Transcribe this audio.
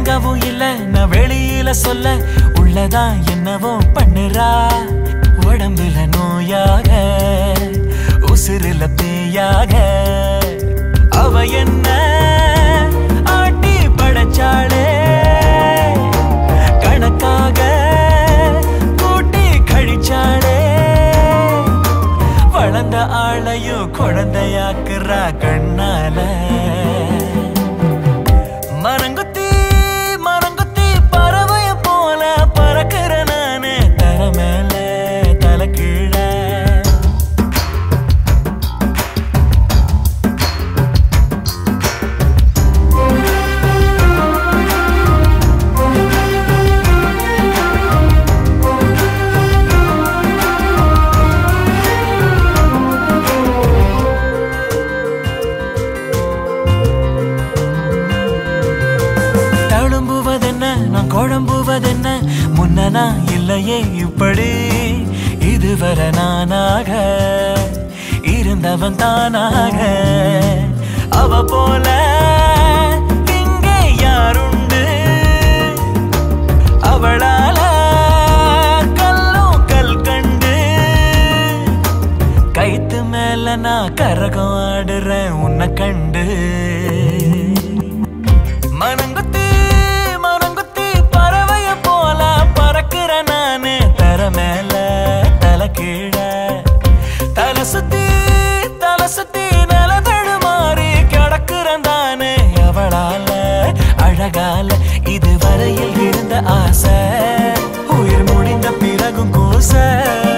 அடங்கவும் இல்ல நான் வெளியில சொல்ல உள்ளதா என்னவோ பண்ணுறா உடம்புல நோயாக உசிரில பேயாக அவ என்ன ஆட்டி படைச்சாளே கணக்காக கூட்டி கழிச்சாளே வளர்ந்த ஆளையும் குழந்தையாக்குறா கண்ணால மரங்குத்தி மரங்குத்தி பறவைய போல பறக்கிற நானு தர மேல தலை கீழே தழும்புவதென்ன நான் குழம்புவதென்ன முன்ன நான் இல்லையே இப்படி இதுவரை நானாக இருந்தவன் தானாக அவ போல இங்கே யாருண்டு அவளால கல்லும் கல் கண்டு கைத்து மேல நான் கரகம் ஆடுறேன் உன்னை கண்டு மனங்குத்தி மனங்குத்தி பறவைய போல பறக்கிற நானு தர மேல தலை கீழே தலை சுத்தி தலை சுத்தி நில தடுமாறி கிடக்குறேன் தானே அவளால அழகால இதுவரையில் இருந்த ஆசை உயிர் முடிந்த பிறகும் கூச